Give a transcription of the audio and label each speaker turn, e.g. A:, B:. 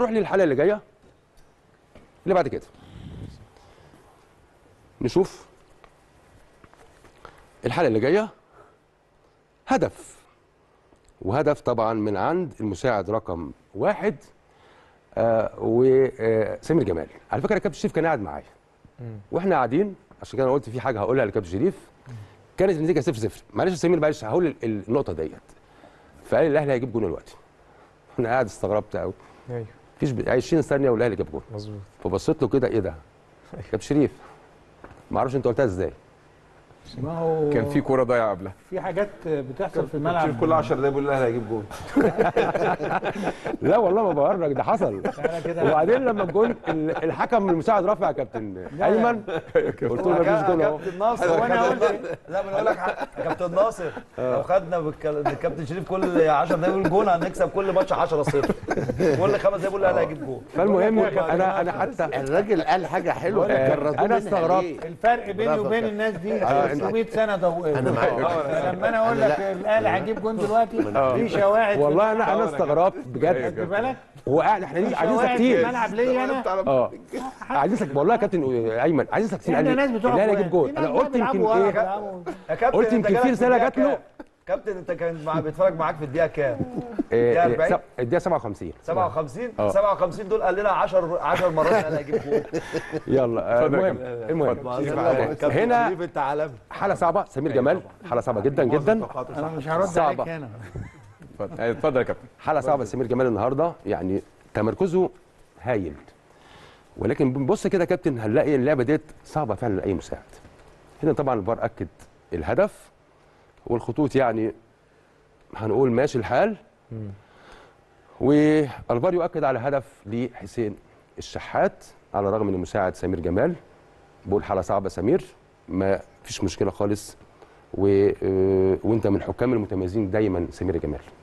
A: نروح للحلقه اللي جايه اللي بعد كده نشوف الحلقه اللي جايه هدف وهدف طبعا من عند المساعد رقم واحد آه وسمير جمال على فكره كابتن شريف كان قاعد معايا واحنا قاعدين عشان كده انا قلت في حاجه هقولها لكابتن شريف كانت النتيجه 0 0 معلش يا سمير معلش هقول ال- النقطه ديت فقال الاهلي هيجيب جون دلوقتي انا قاعد استغربت قوي
B: ايوه
A: مفيش ب- 20 ثانيه والاهلي جاب جون
B: مظبوط
A: فبصيت له كده ايه ده كابتن شريف ما اعرفش انت قلتها ازاي
C: ما هو
B: كان في كوره ضايعه قبلها
C: في حاجات بتحصل في
D: شوف
C: الملعب
D: كل 10 دقايق بيقول الاهلي هيجيب جول
A: لا والله ما بهرج ده حصل
C: تعالى كده
A: وبعدين لما الجون ال- الحكم المساعد رافع يا كابتن ايمن قلت له مفيش جون اهو
E: كابتن ناصر
C: وانا قلت
E: لا بنقول لك حاجة. يا كابتن ناصر لو خدنا بالك- الكابتن شريف كل 10 دقايق يقول جون هنكسب كل ماتش 10 0 كل خمس دقايق بيقول الاهلي هيجيب جول
A: فالمهم انا انا حتى
F: الراجل قال حاجه حلوه
A: آه،
F: جردوه
A: أنا
F: منها
A: استغربت.
F: ليه؟
C: الفرق بيني
F: برافو
C: وبين
F: كابتن.
C: الناس دي
A: آه،
C: 600 سنه ضوئيه
F: انا معاك
C: لما انا اقول لك الاهلي هيجيب جون دلوقتي في شواهد في
A: والله انا انا استغربت
C: خد
A: بجد
C: بالك
A: هو قاعد احنا
C: في
A: قاعدين
C: شواهد في
A: ساكتين
C: الملعب ليا انا
A: اه قاعدين ساكتين والله يا كابتن ايمن قاعدين ساكتين قال
C: احنا
A: لي
C: ناس بتوع
A: الاهلي
C: أخوات.
A: هيجيب جول
C: في
A: انا
C: ناس
A: قلت يمكن
C: بيلعبوا ورا
A: ايه
C: بيلعبوا.
E: يا كابتن
A: قلت
E: أنت
A: يمكن
E: جالك
A: في رسالة
E: الدقيقة
A: جات له.
E: كام؟ كابتن انت كان مع بيتفرج معاك في الدقيقه كام؟
A: آه،
E: يا
A: آه،
E: 40.
A: سب- الدقيقه 57
E: 57
A: آه.
E: 57 دول قال لنا 10 10 مرات الاهلي هيجيب جول
A: يلا آه،
B: اتفضل يا
A: المهم المهم
E: كابتن
A: هنا
E: شريف انت عالمي
A: حاله صعبه سمير جمال حاله صعبه جدا جدا
C: انا مش هرد
A: صعبة.
C: عليك هنا
B: اتفضل أيوة، اتفضل يا كابتن
A: حاله صعبه سمير جمال النهارده يعني تمركزه هايل ولكن بنبص كده يا كابتن هنلاقي اللعبه ديت صعبه فعلا لاي مساعد هنا طبعا الفار اكد الهدف والخطوط يعني هنقول ماشي الحال والفار يؤكد على هدف لحسين الشحات على الرغم ان المساعد سمير جمال بقول حاله صعبه سمير ما فيش مشكله خالص و... آه، وانت من الحكام المتميزين دايما سمير جمال